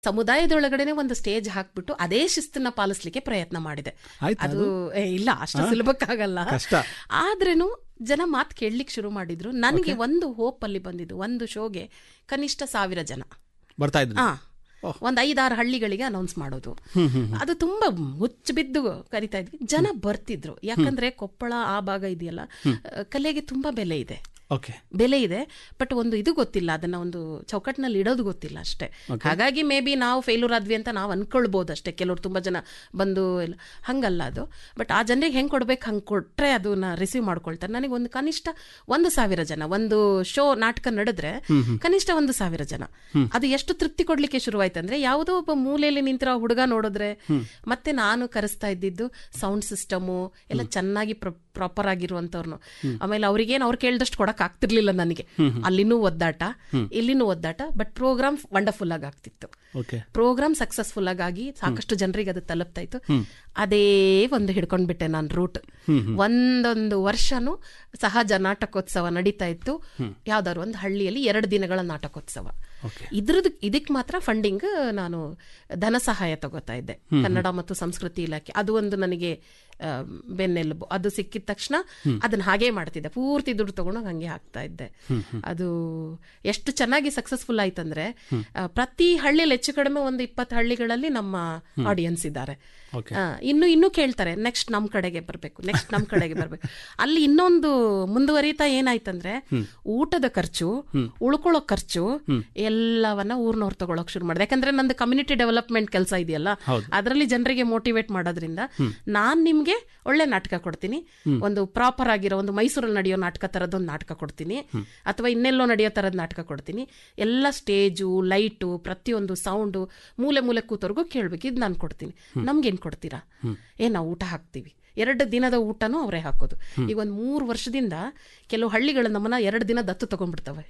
ಸಮುದಾಯದೊಳಗಡೆನೆ ಒಂದು ಸ್ಟೇಜ್ ಹಾಕ್ಬಿಟ್ಟು ಅದೇ ಶಿಸ್ತನ್ನ ಪಾಲಿಸ್ಲಿಕ್ಕೆ ಪ್ರಯತ್ನ ಮಾಡಿದೆ ಆಯ್ತಾ ಅದು ಏ, ಇಲ್ಲ ಅಷ್ಟು ಸುಲಭಕ್ಕಾಗಲ್ಲ ಕಷ್ಟ. ಆದ್ರೇನು ಜನ ಮಾತು ಕೇಳಲಿಕ್ಕೆ ಶುರು ಮಾಡಿದ್ರು ನನಗೆ ಒಂದು ಹೋಪ್ ಅಲ್ಲಿ ಬಂದಿದ್ದು ಒಂದು ಶೋಗೆ ಕನಿಷ್ಠ ಸಾವಿರ ಜನ ಬರ್ತಾ ಇದ್ರು ಆ ಒಂದ್ ಐದಾರು ಹಳ್ಳಿಗಳಿಗೆ ಅನೌನ್ಸ್ ಮಾಡೋದು ಅದು ತುಂಬಾ ಮುಚ್ಚು ಬಿದ್ದು ಕರಿತಾ ಇದ್ವಿ ಜನ ಬರ್ತಿದ್ರು ಯಾಕಂದ್ರೆ ಕೊಪ್ಪಳ ಆ ಭಾಗ ಇದೆಯಲ್ಲ ಅಹ್, ಕಲೆಗೆ ತುಂಬಾ ಬೆಲೆ ಇದೆ ಓಕೆ ಬೆಲೆ ಇದೆ ಬಟ್ ಒಂದು ಇದು ಗೊತ್ತಿಲ್ಲ ಅದನ್ನ ಒಂದು ಚೌಕಟ್ಟಿನಲ್ಲಿ ಇಡೋದು ಗೊತ್ತಿಲ್ಲ ಅಷ್ಟೇ ಹಾಗಾಗಿ ಮೇ ಬಿ ನಾವು ಫೇಲ್ಯೂರ್ ಆದ್ವಿ ಅಂತ ನಾವು ಅನ್ಕೊಳ್ಬೋದು ಅಷ್ಟೇ ಕೆಲವ್ರು ತುಂಬಾ ಜನ ಬಂದು ಎಲ್ಲ ಹಂಗಲ್ಲ ಅದು ಬಟ್ ಆ ಜನರಿಗೆ ಹೆಂಗ್ ಕೊಡ್ಬೇಕು ಹಂಗ್ ಕೊಟ್ರೆ ಅದನ್ನ ರಿಸೀವ್ ಮಾಡ್ಕೊಳ್ತಾರೆ ನನಗೆ ಒಂದು ಕನಿಷ್ಠ ಒಂದು ಸಾವಿರ ಜನ ಒಂದು ಶೋ ನಾಟಕ ನಡೆದ್ರೆ ಕನಿಷ್ಠ ಒಂದು ಸಾವಿರ ಜನ ಅದು ಎಷ್ಟು ತೃಪ್ತಿ ಕೊಡ್ಲಿಕ್ಕೆ ಶುರುವಾಯ್ತಂದ್ರೆ ಯಾವುದೋ ಒಬ್ಬ ಮೂಲೆಯಲ್ಲಿ ನಿಂತಿರೋ ಹುಡುಗ ನೋಡಿದ್ರೆ ಮತ್ತೆ ನಾನು ಕರೆಸ್ತಾ ಇದ್ದಿದ್ದು ಸೌಂಡ್ ಸಿಸ್ಟಮು ಎಲ್ಲ ಚೆನ್ನಾಗಿ ಪ್ರಾಪರ್ ಆಗಿರುವಂತವ್ರನ್ನು ಆಮೇಲೆ ಅವ್ರಿಗೇನು ಅವ್ರು ಕೇಳಿದಷ್ಟು ಕೊಡಕ್ ಆಗ್ತಿರ್ಲಿಲ್ಲ ನನಗೆ ಅಲ್ಲಿನೂ ಒದ್ದಾಟ ಇಲ್ಲಿನೂ ಒದ್ದಾಟ ಬಟ್ ಪ್ರೋಗ್ರಾಮ್ ವಂಡರ್ಫುಲ್ ಆಗಿ ಆಗ್ತಿತ್ತು ಓಕೆ ಪ್ರೋಗ್ರಾಮ್ ಸಕ್ಸಸ್ಫುಲ್ ಆಗಿ ಸಾಕಷ್ಟು ಜನರಿಗೆ ಅದು ತಲುಪ್ತಾ ಇತ್ತು ಅದೇ ಒಂದು ಹಿಡ್ಕೊಂಡ್ಬಿಟ್ಟೆ ನಾನು ರೂಟ್ ಒಂದೊಂದು ವರ್ಷನೂ ಸಹಜ ನಾಟಕೋತ್ಸವ ನಡೀತಾ ಇತ್ತು ಯಾವ್ದಾದ್ರು ಒಂದು ಹಳ್ಳಿಯಲ್ಲಿ ಎರಡು ದಿನಗಳ ನಾಟಕೋತ್ಸವ ಓಕೆ ಇದ್ರದ್ದು ಇದಕ್ಕೆ ಮಾತ್ರ ಫಂಡಿಂಗ್ ನಾನು ಧನ ಸಹಾಯ ತಗೋತಾ ಇದ್ದೆ ಕನ್ನಡ ಮತ್ತು ಸಂಸ್ಕೃತಿ ಇಲಾಖೆ ಅದು ಒಂದು ನನಗೆ ಆ, ಬೆನ್ನೆಲುಬು ಅದು ಸಿಕ್ಕಿದ ತಕ್ಷಣ ಅದನ್ನ ಹಾಗೆ ಮಾಡ್ತಿದ್ದೆ ಪೂರ್ತಿ ದುಡ್ಡು ತಗೊಂಡು ಹಂಗೆ ಹಾಕ್ತಾ ಇದ್ದೆ ಅದು ಎಷ್ಟು ಚೆನ್ನಾಗಿ ಸಕ್ಸಸ್ಫುಲ್ ಆಯ್ತಂದ್ರೆ ಆ, ಪ್ರತಿ ಹಳ್ಳಿಯಲ್ಲಿ ಹೆಚ್ಚು ಕಡಿಮೆ ಒಂದು ಇಪ್ಪತ್ತು ಹಳ್ಳಿಗಳಲ್ಲಿ ನಮ್ಮ ಆಡಿಯನ್ಸ್ ಇದ್ದಾರೆ ಓಕೆ ಆ, ಇನ್ನು ಇನ್ನೂ ಕೇಳ್ತಾರೆ ನೆಕ್ಸ್ಟ್ ನಮ್ ಕಡೆಗೆ ಬರ್ಬೇಕು ನೆಕ್ಸ್ಟ್ ನಮ್ ಕಡೆಗೆ ಬರ್ಬೇಕು ಅಲ್ಲಿ ಇನ್ನೊಂದು ಮುಂದುವರಿತಾ ಏನಾಯ್ತಂದ್ರೆ ಊಟದ ಖರ್ಚು ಉಳ್ಕೊಳ್ಳೋ ಖರ್ಚು ಎಲ್ಲವನ್ನ ಊರ್ನವ್ರು ತಗೊಳಕ್ ಶುರು ಮಾಡಿದೆ ಯಾಕಂದ್ರೆ ನಂದು ಕಮ್ಯುನಿಟಿ ಡೆವಲಪ್ಮೆಂಟ್ ಕೆಲಸ ಇದೆಯಲ್ಲ ಅದರಲ್ಲಿ ಜನರಿಗೆ ಮೋಟಿವೇಟ್ ಮಾಡೋದ್ರಿಂದ ನಾನ್ ನಿಮ್ಗೆ ಒಳ್ಳೆ ನಾಟಕ ಕೊಡ್ತೀನಿ ಒಂದು ಪ್ರಾಪರ್ ಆಗಿರೋ ಒಂದು ಮೈಸೂರಲ್ಲಿ ನಡೆಯೋ ನಾಟಕ ತರದೊಂದು ನಾಟಕ ಕೊಡ್ತೀನಿ ಅಥವಾ ಇನ್ನೆಲ್ಲೋ ನಡೆಯೋ ತರದ್ ನಾಟಕ ಕೊಡ್ತೀನಿ ಎಲ್ಲ ಸ್ಟೇಜು ಲೈಟು ಪ್ರತಿಯೊಂದು ಸೌಂಡು ಮೂಲೆ ಮೂಲೆ ಕೂತವ್ರಿಗೂ ಕೇಳ್ಬೇಕು ಇದು ನಾನು ಕೊಡ್ತೀನಿ ನಮ್ಗೇನ್ ಕೊಡ್ತೀರಾ ಏ ನಾವು ಊಟ ಹಾಕ್ತೀವಿ ಎರಡು ದಿನದ ಊಟನೂ ಅವರೇ ಹಾಕೋದು ಈಗ ಒಂದು ಮೂರು ವರ್ಷದಿಂದ ಕೆಲವು ಹಳ್ಳಿಗಳು ನಮ್ಮನ್ನ ಎರಡು ದಿನ ದತ್ತು ತಗೊಂಡ್ಬಿಡ್ತವೆ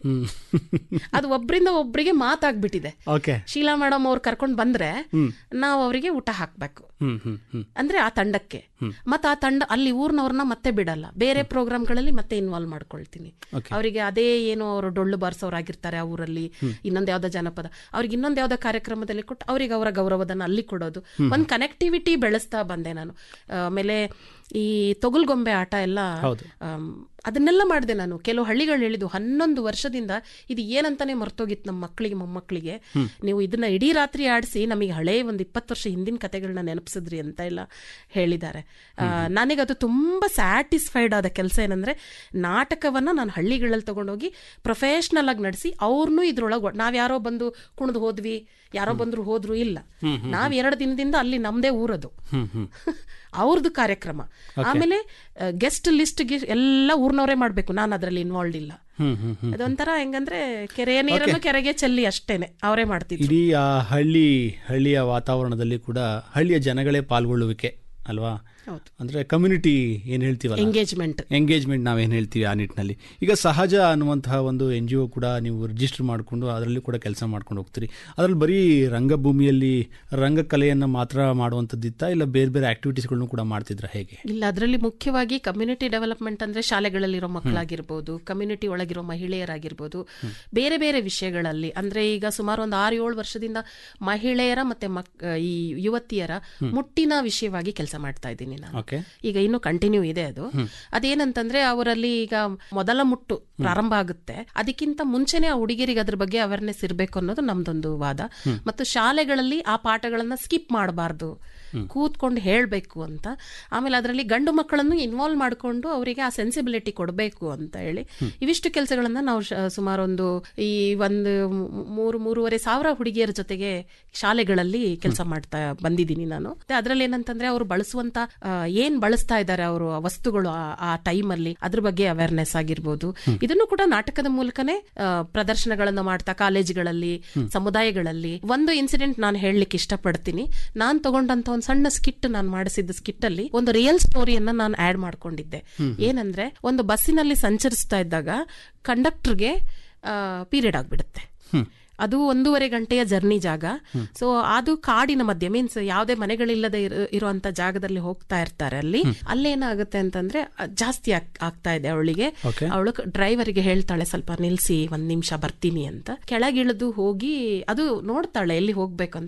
ಅದು ಒಬ್ರಿಂದ ಒಬ್ರಿಗೆ ಮಾತಾಗ್ಬಿಟ್ಟಿದೆ ಓಕೆ ಶೀಲಾ ಮೇಡಮ್ ಅವ್ರು ಕರ್ಕೊಂಡ್ ಬಂದ್ರೆ ನಾವು ಅವರಿಗೆ ಊಟ ಹಾಕ್ಬೇಕು ಹ್ಮ್ ಹ್ಮ್ ಹ್ಮ್ ಅಂದ್ರೆ ಆ ತಂಡಕ್ಕೆ ಮತ್ತೆ ಆ ತಂಡ ಅಲ್ಲಿ ಊರ್ನವ್ರನ್ನ ಮತ್ತೆ ಬಿಡಲ್ಲ ಬೇರೆ ಪ್ರೋಗ್ರಾಮ್ಗಳಲ್ಲಿ ಮತ್ತೆ ಇನ್ವಾಲ್ವ್ ಮಾಡ್ಕೊಳ್ತೀನಿ ಅವರಿಗೆ ಅದೇ ಏನು ಅವರು ಡೊಳ್ಳು ಬಾರಿಸೋರಾಗಿರ್ತಾರೆ ಆ ಊರಲ್ಲಿ ಇನ್ನೊಂದ್ ಯಾವ್ದೋ ಜನಪದ ಅವ್ರಿಗೆ ಇನ್ನೊಂದ್ ಯಾವ್ದೋ ಕಾರ್ಯಕ್ರಮದಲ್ಲಿ ಕೊಟ್ಟು ಅವ್ರಿಗೆ ಅವರ ಗೌರವದನ್ನ ಅಲ್ಲಿ ಕೊಡೋದು ಒಂದ್ ಕನೆಕ್ಟಿವಿಟಿ ಬೆಳೆಸ್ತಾ ಬಂದೆ ನಾನು ಆಮೇಲೆ ಈ ತೊಗಲ್ಗೊಂಬೆ ಆಟ ಎಲ್ಲ ಹೌದು. ಆಮ್, ಅದನ್ನೆಲ್ಲ ಮಾಡಿದೆ ನಾನು ಕೆಲವು ಹಳ್ಳಿಗಳು ಹೇಳಿದ್ದು ಹನ್ನೊಂದು ವರ್ಷದಿಂದ ಇದು ಏನಂತಾನೆ ಮರ್ತೋಗಿತ್ತು ನಮ್ಮ ಮಕ್ಕಳಿಗೆ ಮೊಮ್ಮಕ್ಕಳಿಗೆ ನೀವು ಇದನ್ನ ಇಡೀ ರಾತ್ರಿ ಆಡಿಸಿ ನಮಗೆ ಹಳೇ ಒಂದು ಇಪ್ಪತ್ತು ವರ್ಷ ಹಿಂದಿನ ಕತೆಗಳನ್ನ ನೆನಪಿಸಿದ್ರಿ ಅಂತ ಎಲ್ಲ ಹೇಳಿದ್ದಾರೆ ಆ, ನನಗದು ತುಂಬಾ ಸ್ಯಾಟಿಸ್ಫೈಡ್ ಆದ ಕೆಲಸ ಏನಂದ್ರೆ ನಾಟಕವನ್ನ ನಾನು ಹಳ್ಳಿಗಳಲ್ಲಿ ತಗೊಂಡೋಗಿ ಪ್ರೊಫೆಷನಲ್ ಆಗಿ ನಡೆಸಿ ಅವ್ರನ್ನೂ ಇದ್ರೊಳಗೆ ನಾವ್ ಯಾರೋ ಬಂದು ಕುಣಿದು ಹೋದ್ವಿ ಯಾರೋ ಬಂದ್ರು ಹೋದ್ರು ಇಲ್ಲ ನಾವ್ ಎರಡು ದಿನದಿಂದ ಅಲ್ಲಿ ನಮ್ದೇ ಊರದು ಹ್ಮ್ ಹ್ಮ್ ಅವ್ರದ್ದು ಕಾರ್ಯಕ್ರಮ ಆಮೇಲೆ ಗೆಸ್ಟ್ ಲಿಸ್ಟ್ ಎಲ್ಲ ಊರ್ನವರೇ ಮಾಡ್ಬೇಕು ನಾನು ಅದರಲ್ಲಿ ಇನ್ವಾಲ್ವ್ ಇಲ್ಲ ಹ್ಮ್ ಹ್ಮ್ ಹ್ಮ್ ಅದೊಂಥರ ಹೆಂಗಂದ್ರೆ ಕೆರೆಯ ನೀರನ್ನು ಕೆರೆಗೆ ಚೆಲ್ಲಿ ಅಷ್ಟೇನೆ ಅವರೇ ಮಾಡ್ತಿದ್ರು ಇಡೀ ಆ ಹಳ್ಳಿ ಹಳ್ಳಿಯ ವಾತಾವರಣದಲ್ಲಿ ಕೂಡ ಹಳ್ಳಿಯ ಜನಗಳೇ ಪಾಲ್ಗೊಳ್ಳುವಿಕೆ ಅಲ್ವಾ ಹೌದು. ಅಂದ್ರೆ ಕಮ್ಯುನಿಟಿ ಏನ್ ಹೇಳ್ತೀವಲ್ಲ ಎಂಗೇಜ್ಮೆಂಟ್ ಎಂಗೇಜ್ಮೆಂಟ್ ನಾವೇನು ಹೇಳ್ತೀವಿ ಆ ನಿಟ್ಟಿನಲ್ಲಿ ಈಗ ಸಹಜ ಅನ್ನುವಂತಹ ಒಂದು ಎನ್ ಜಿ ಒ ಕೂಡ ನೀವು ರಿಜಿಸ್ಟರ್ ಮಾಡಿಕೊಂಡು ಅದರಲ್ಲಿ ಕೂಡ ಕೆಲಸ ಮಾಡ್ಕೊಂಡು ಹೋಗ್ತೀರಿ ಅದರಲ್ಲಿ ಬರೀ ರಂಗಭೂಮಿಯಲ್ಲಿ ರಂಗಕಲೆಯನ್ನು ಮಾತ್ರ ಮಾಡುವಂಥದ್ದಿತ್ತ ಇಲ್ಲ ಬೇರೆ ಬೇರೆ ಆಕ್ಟಿವಿಟೀಸ್ಗಳನ್ನು ಕೂಡ ಮಾಡ್ತಿದ್ರ ಹೇಗೆ ಇಲ್ಲ ಅದರಲ್ಲಿ ಮುಖ್ಯವಾಗಿ ಕಮ್ಯುನಿಟಿ ಡೆವಲಪ್ಮೆಂಟ್ ಅಂದ್ರೆ ಶಾಲೆಗಳಲ್ಲಿರೋ ಮಕ್ಕಳಾಗಿರ್ಬೋದು ಕಮ್ಯುನಿಟಿ ಒಳಗಿರೋ ಮಹಿಳೆಯರಾಗಿರ್ಬೋದು ಬೇರೆ ಬೇರೆ ವಿಷಯಗಳಲ್ಲಿ ಅಂದ್ರೆ ಈಗ ಸುಮಾರು ಒಂದು ಆರು ಏಳು ವರ್ಷದಿಂದ ಮಹಿಳೆಯರ ಮತ್ತೆ ಮಕ್ ಈ ಯುವತಿಯರ ಮುಟ್ಟಿನ ವಿಷಯವಾಗಿ ಕೆಲಸ ಮಾಡ್ತಾ ಇದ್ದೀನಿ ನಾನು ಓಕೆ ಈಗ ಇನ್ನು ಕಂಟಿನ್ಯೂ ಇದೆ ಅದು ಅದೇನಂತಂದ್ರೆ ಅವರಲ್ಲಿ ಈಗ ಮೊದಲ ಮುಟ್ಟು ಪ್ರಾರಂಭ ಆಗುತ್ತೆ ಅದಕ್ಕಿಂತ ಮುಂಚೆನೆ ಆ ಹುಡುಗಿಯರಿಗೆ ಅದ್ರ ಬಗ್ಗೆ ಅವೇರ್ನೆಸ್ ಇರಬೇಕು ಅನ್ನೋದು ನಮ್ದೊಂದು ವಾದ ಮತ್ತು ಶಾಲೆಗಳಲ್ಲಿ ಆ ಪಾಠಗಳನ್ನ ಸ್ಕಿಪ್ ಮಾಡಬಾರ್ದು ಕೂತ್ಕೊಂಡು ಹೇಳಬೇಕು ಅಂತ ಆಮೇಲೆ ಅದರಲ್ಲಿ ಗಂಡು ಮಕ್ಕಳನ್ನು ಇನ್ವಾಲ್ವ್ ಮಾಡಿಕೊಂಡು ಅವರಿಗೆ ಆ ಸೆನ್ಸಿಬಿಲಿಟಿ ಕೊಡಬೇಕು ಅಂತ ಹೇಳಿ ಇವಿಷ್ಟು ಕೆಲಸಗಳನ್ನ ನಾವು ಶ- ಸುಮಾರು ಒಂದು ಈ ಒಂದು ಮೂ- ಮೂರು ಮೂರುವರೆ ಸಾವಿರ ಹುಡುಗಿಯರ ಜೊತೆಗೆ ಶಾಲೆಗಳಲ್ಲಿ ಕೆಲಸ ಮಾಡ್ತಾ ಬಂದಿದ್ದೀನಿ ನಾನು ಮತ್ತೆ ಅದರಲ್ಲಿ ಏನಂತಂದ್ರೆ ಅವರು ಬಳಸುವಂತ ಆ, ಏನ್ ಬಳಸ್ತಾ ಇದ್ದಾರೆ ಅವರು ಆ ವಸ್ತುಗಳು ಆ- ಆ ಟೈಮಲ್ಲಿ ಅದ್ರ ಬಗ್ಗೆ ಅವೇರ್ನೆಸ್ ಆಗಿರ್ಬೋದು ಇದನ್ನು ಕೂಡ ನಾಟಕದ ಮೂಲಕನೇ ಆ, ಪ್ರದರ್ಶನಗಳನ್ನ ಮಾಡ್ತಾ ಕಾಲೇಜುಗಳಲ್ಲಿ ಸಮುದಾಯಗಳಲ್ಲಿ ಒಂದು ಇನ್ಸಿಡೆಂಟ್ ನಾನು ಹೇಳಲಿಕ್ಕೆ ಇಷ್ಟಪಡ್ತೀನಿ ನಾನು ತಗೊಂಡಂತ ಒಂದು ಸಣ್ಣ ಸ್ಕಿಟ್ ನಾನು ಮಾಡಿಸಿದ್ದ ಸ್ಕಿಟ್ ಅಲ್ಲಿ ಒಂದು ರಿಯಲ್ ಸ್ಟೋರಿಯನ್ನ ನಾನು ಆಡ್ ಮಾಡ್ಕೊಂಡಿದ್ದೆ ಏನಂದ್ರೆ ಒಂದು ಬಸ್ಸಿನಲ್ಲಿ ಸಂಚರಿಸ್ತಾ ಇದ್ದಾಗ ಕಂಡಕ್ಟರ್ಗೆ ಪೀರಿಯಡ್ ಆಗ್ಬಿಡುತ್ತೆ ಅದು ಒಂದೂವರೆ ಗಂಟೆಯ ಜರ್ನಿ ಜಾಗ ಸೊ ಅದು ಕಾಡಿನ ಮಧ್ಯೆ ಮೀನ್ಸ್ ಯಾವುದೇ ಮನೆಗಳಿಲ್ಲದೆ ಇರೋ- ಇರುವಂತ ಜಾಗದಲ್ಲಿ ಹೋಗ್ತಾ ಇರ್ತಾರೆ ಅಲ್ಲಿ ಅಲ್ಲೇನಾಗುತ್ತೆ ಅಂತಂದ್ರೆ ಅ, ಜಾಸ್ತಿ ಆಗ್- ಆಗ್ತಾ ಇದೆ ಅವಳಿಗೆ Okay. ಅವಳು ಡ್ರೈವರ್ಗೆ ಹೇಳ್ತಾಳೆ ಸ್ವಲ್ಪ ನಿಲ್ಸಿ ಒಂದ್ ನಿಮಿಷ ಬರ್ತೀನಿ ಅಂತ ಕೆಳಗಿಳಿದು ಹೋಗಿ ಅದು ನೋಡ್ತಾಳೆ ಎಲ್ಲಿ ಹೋಗ್ಬೇಕು ಅಂತ